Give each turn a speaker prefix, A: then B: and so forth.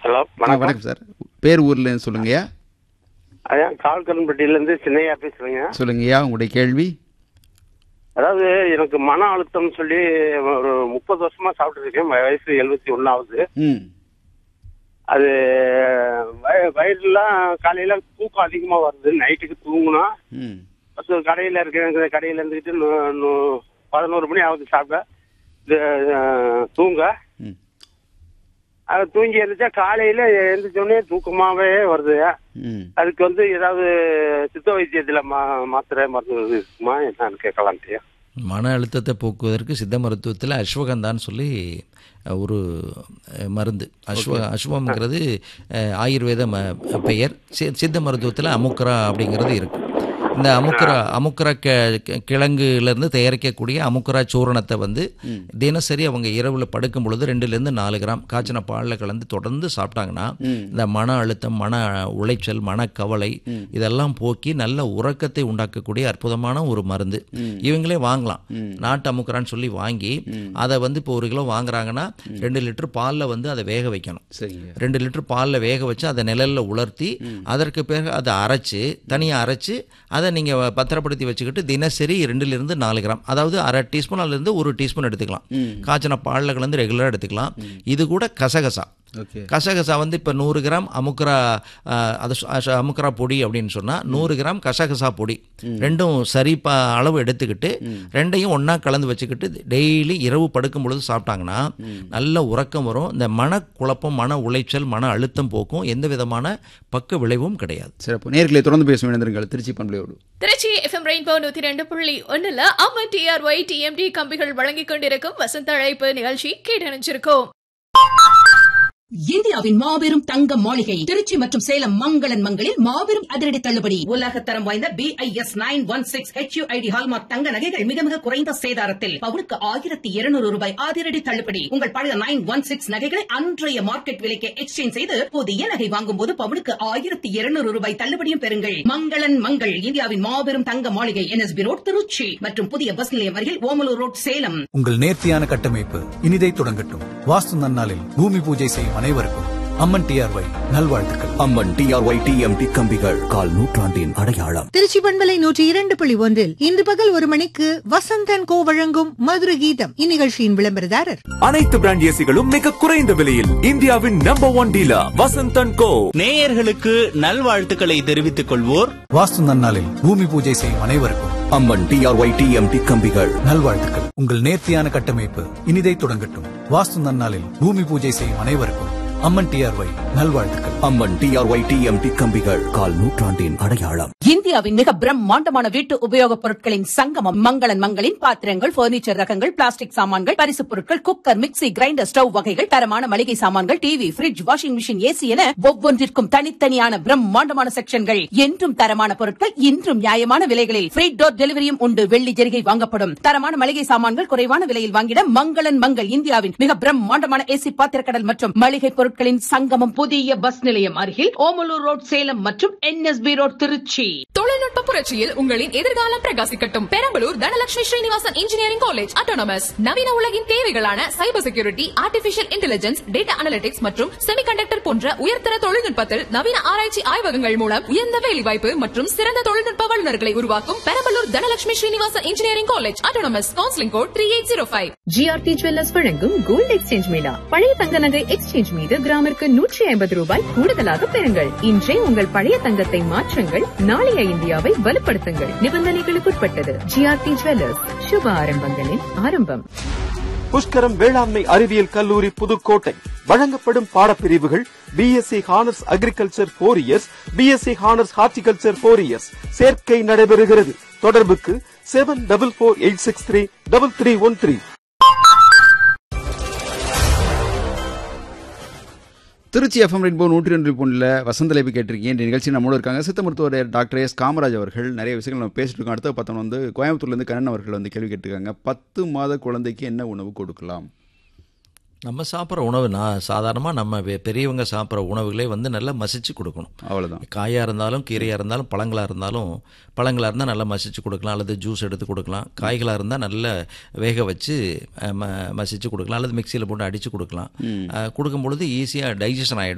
A: hello
B: ஆ,
A: வணக்கம்
B: வணக்கம் sir பேர் ஊர்ல சொல்லுங்கய்யா
A: அதான் கால்கரன்பட்டியிலேருந்து சின்னையா பேசுறேங்க
B: சொல்லுங்கய்யா உங்களுடைய கேள்வி
A: அதாவது எனக்கு மன அழுத்தம் சொல்லி ஒரு முப்பது வருஷமா சாப்பிட்டு இருக்கேன் வயசு எழுபத்தி ஒன்னாவது
B: ம்
A: அது வய- வயிறுலாம் காலையில தூக்கம் அதிகமா வருது நைட்டுக்கு தூங்குனா
B: ம்
A: பத்து கடையில இருக்க கடையில இருந்துக்கிட்டு நு- நு- பதினோரு மணி ஆகுது சாப்பிட இது, அஹ், தூங்க
B: ம்
A: அது தூங்கி எழுந்திரிச்சா காலையில எழுந்திரிச்சோடனே தூக்கமாவே வருது
B: ம்
A: அதுக்கு வந்து ஏதாவது சித்த வைத்தியத்துல மா மாத்திரை மருந்து இருக்குமா என்னன்னு கேட்கலான்ட்டியா
C: மன அழுத்தத்தை போக்குவதற்கு சித்த மருத்துவத்தில் அஸ்வகந்தான்னு சொல்லி அஹ், ஒரு அஹ், மருந்து அஸ்வ அஸ்வம்ங்கிறது அஹ், ஆயுர்வேத ம பெயர் சி- சித்த மருத்துவத்தில் அமுக்ரா அப்படிங்கிறது இருக்குது இந்த அமுக்ரா அமுக்ரா கெ கெ- கிழங்குலேருந்து தயாரிக்கக்கூடிய அமுக்ரா சூரணத்தை வந்து தினசரி அவங்க இரவில் படுக்கும் பொழுது ரெண்டுலேருந்து நாலு கிராம் காய்ச்சின பாலில் கலந்து தொடர்ந்து சாப்பிட்டாங்கன்னா இந்த மன அழுத்தம் மன உளைச்சல் மனக்கவலை இதெல்லாம் போக்கி நல்ல உறக்கத்தை உண்டாக்கக்கூடிய அற்புதமான ஒரு மருந்து இவங்களே வாங்கலாம் நாட்டு அமுக்குறான்னு சொல்லி வாங்கி அதை வந்து இப்போ ஒரு கிலோ வாங்குறாங்கன்னா ரெண்டு லிட்டர் பாலில் வந்து அதை வேக வைக்கணும்
B: சரிங்க
C: ரெண்டு லிட்டர் பாலில் வேக வச்சு அதை நிழல்ல உலர்த்தி அதற்கு பிறகு அதை அரைச்சு தனியாக அரைச்சு அதை நீங்கள் பத்திரப்படுத்தி வச்சுக்கிட்டு தினசரி ரெண்டுலேருந்து நாலு கிராம் அதாவது அரை டீஸ்பூன் அதுலேருந்து ஒரு டீஸ்பூன் எடுத்துக்கலாம் காய்ச்சின பாலில் கலந்து ரெகுலராக எடுத்துக்கலாம் இது கூட கசகசா
B: ஓகே
C: கசகசா வந்து இப்போ நூறு கிராம் அமுக்ரா அஹ், அது சு- அஹ், அமுக்ரா பொடி அப்படின்னு சொன்னால் நூறு கிராம் கசகசா பொடி ரெண்டும் சரி ப அளவு எடுத்துக்கிட்டு ரெண்டையும் ஒன்றா கலந்து வச்சுக்கிட்டு டெய்லி இரவு படுக்கும் பொழுது சாப்பிட்டாங்கன்னா நல்ல உறக்கம் வரும் இந்த மனக்குழப்பம் மன உளைச்சல் மன அழுத்தம் போக்கும் எந்த விதமான பக்க விளைவும் கிடையாது
B: சிறப்பு நேர்களை தொடர்ந்து பேச வேண்டியிருங்கள் திருச்சி பண்பலையோடு
D: திருச்சி எஃப்எம் ரெயின்போ நூத்தி ரெண்டு புள்ளி ஒண்ணுல அம்மன் டிஆர்ஒய் டிஎம்டி கம்பிகள் வழங்கிக் கொண்டிருக்கும் வசந்த அழைப்பு நிகழ்ச்சி கேட்டணிச்சிருக்கோம்
E: இந்தியாவின் மாபெரும் தங்க மாளிகை திருச்சி மற்றும் சேலம் மங்களன் மங்களில் மாபெரும் அதிரடி தள்ளுபடி உலக தரம் வாய்ந்த B I S nine one six HUID hallmark தங்க நகைகள் மிக மிக குறைந்த சேதாரத்தில் பவுனுக்கு ஆயிரத்தி இருநூறு ரூபாய் அதிரடி தள்ளுபடி உங்கள் பழைய நைன் ஒன் சிக்ஸ் நகைகளை அன்றைய மார்க்கெட் விலைக்கு எக்ஸ்சேஞ்ச் செய்து புதிய நகை வாங்கும் போது பவுனுக்கு ஆயிரத்தி இருநூறு ரூபாய் தள்ளுபடியும் பெறுங்கள் மங்களன் மங்கள் இந்தியாவின் மாபெரும் தங்க மாளிகை என்எஸ்பி ரோட் திருச்சி மற்றும் புதிய பஸ் நிலையம் அருகில் ஓமலூர் ரோட் சேலம்
F: உங்கள் நேர்த்தியான கட்டமைப்பு இனிதை தொடங்கட்டும் வாஸ்து நன்னாளில் பூமி பூஜை செய்யும் அனைவருக்கும் அம்மன் டிஆர்ஒய் நல்வாழ்த்துக்கள்
G: அம்மன் டிஆர்ஒய் டிஎம்டி கம்பிகள் கால் நூற்றாண்டின் அடையாளம்
H: திருச்சி பண்பலை நூற்றி இரண்டு புள்ளி ஒன்றில் இன்று பகல் ஒரு மணிக்கு வசந்தன் கோ வழங்கும் மதுர கீதம் இந்நிகழ்ச்சியின் விளம்பரதாரர்
G: அனைத்து பிராண்ட் ஏசிகளும் மிக குறைந்த விலையில் இந்தியாவின் number one dealer Vasanthan co
I: நேயர்களுக்கு நல்வாழ்த்துக்களை தெரிவித்துக் கொள்வோர்
F: வாஸ்து நன்னாளில் பூமி பூஜை செய்யும் அனைவருக்கும்
G: அம்மன் டிஆர்ஒய் டிஎம்டி கம்பிகள்
F: நல்வாழ்த்துக்கள் உங்கள் நேர்த்தியான கட்டமைப்பு இனிதை தொடங்கட்டும் வாஸ்து நன்னாளில் பூமி பூஜை செய்யும் அனைவருக்கும் அம்மன் டிஆர்ஒய் நல்வாழ்த்துக்கள்
G: அம்மன் டிஆர்ஒய் டிஎம்டி கம்பிகள் கால் நூற்றாண்டின் அடையாளம்
E: இந்தியாவின் மிக பிரம்மாண்டமான வீட்டு உபயோகப் பொருட்களின் சங்கமம் மங்களன் மங்களின் பாத்திரங்கள் பர்னிச்சர் ரகங்கள் பிளாஸ்டிக் சாமான்கள் பரிசுப் பொருட்கள் குக்கர் மிக்ஸி கிரைண்டர் ஸ்டவ் வகைகள் தரமான மளிகை சாமான்கள் TV fridge washing machine AC என ஒவ்வொன்றிற்கும் தனித்தனியான பிரம்மாண்டமான செக்ஷன்கள் என்றும் தரமான பொருட்கள் இன்றும் நியாயமான விலைகளில் ஃப்ரீ டோர் டெலிவரியும் உண்டு வெள்ளி ஜெரிகை வாங்கப்படும் தரமான மளிகை சாமான்கள் குறைவான விலையில் வாங்கிட மங்களன் மங்கள் இந்தியாவின் மிக பிரம்மாண்டமான ஏசி பாத்திரக்கடல் மற்றும் மளிகை பொருட்களின் சங்கமம் புதிய பஸ் நிலையம் அருகில் ஓமலூர் ரோட் சேலம் மற்றும் என்எஸ்பி ரோட் திருச்சி
D: தொழில்நுட்ப புரட்சியில் உங்களின் எதிர்காலம் பிரகாசிக்கட்டும் Perambalur Dhanalakshmi Srinivasan engineering college autonomous நவீன உலகின் தேவைகளான cyber security artificial intelligence data analytics மற்றும் செமிகண்டக்டர் போன்ற உயர்தர தொழில்நுட்பத்தில் நவீன ஆராய்ச்சி ஆய்வகங்கள் மூலம் உயர்ந்த வேலைவாய்ப்பு மற்றும் சிறந்த தொழில்நுட்ப வல்லுநர்களை உருவாக்கும் Perambalur Dhanalakshmi Srinivasan engineering college autonomous counselling code three eight zero five
J: GRT jewellers வழங்கும் கோல்டு எக்ஸ்சேஞ்ச் மேளா பழைய தங்க நகை எக்ஸ்சேஞ்ச் மீது கிராமிற்கு நூற்றி ஐம்பது ரூபாய் கூடுதலாக பெறுங்கள் இன்றே உங்கள் பழைய தங்கத்தை மாற்றுங்கள் நாளைய இந்தியாவை வலுப்படுத்துங்கள் நிபந்தனைகளுக்குட்பட்டது ஜிஆர்டி ஜுவல்லர்ஸ் சுப ஆரம்பங்களின் ஆரம்பம்
K: புஷ்கரம் வேளாண்மை அறிவியல் கல்லூரி புதுக்கோட்டை வழங்கப்படும் பாடப்பிரிவுகள் BSc honours agriculture four years BSc honours horticulture four years சேர்க்கை நடைபெறுகிறது தொடர்புக்கு seven double four eight six three double three one three
B: Tiruchi FM rainbow நூற்றி ரெண்டு பொண்ணில் வசந்தலைப்பு கேட்டிருக்கீங்க இந்த நிகழ்ச்சி நம்மளோட இருக்காங்க சித்த மருத்துவர் டாக்டர் எஸ் காமராஜ் அவர்கள் நிறைய விஷயங்கள் நம்ம பேசிட்டு இருக்கோம் அடுத்த பார்த்தோம் வந்து கோயம்புத்தூர்லேருந்து கண்ணன் அவர்கள் வந்து கேள்வி கேட்டிருக்காங்க பத்து மாத குழந்தைக்கு என்ன உணவு கொடுக்கலாம்
C: நம்ம சாப்பிட்ற உணவு நான் சாதாரணமாக நம்ம பெ- பெரியவங்க சாப்பிட்ற உணவுகளே வந்து நல்லா மசிச்சு கொடுக்கணும்
B: அவ்வளோதான்
C: காயாக இருந்தாலும் கீரையாக இருந்தாலும் பழங்களாக இருந்தாலும் பழங்களாக இருந்தால் நல்லா மசிச்சு கொடுக்கலாம் அல்லது ஜூஸ் எடுத்து கொடுக்கலாம் காய்களாக இருந்தால் நல்லா வேக வச்சு அஹ், ம மசிச்சு கொடுக்கலாம் அல்லது மிக்சியில் போட்டு அடித்து கொடுக்கலாம் அஹ், கொடுக்கும் பொழுது ஈஸியாக டைஜஷன் ஆகிடும்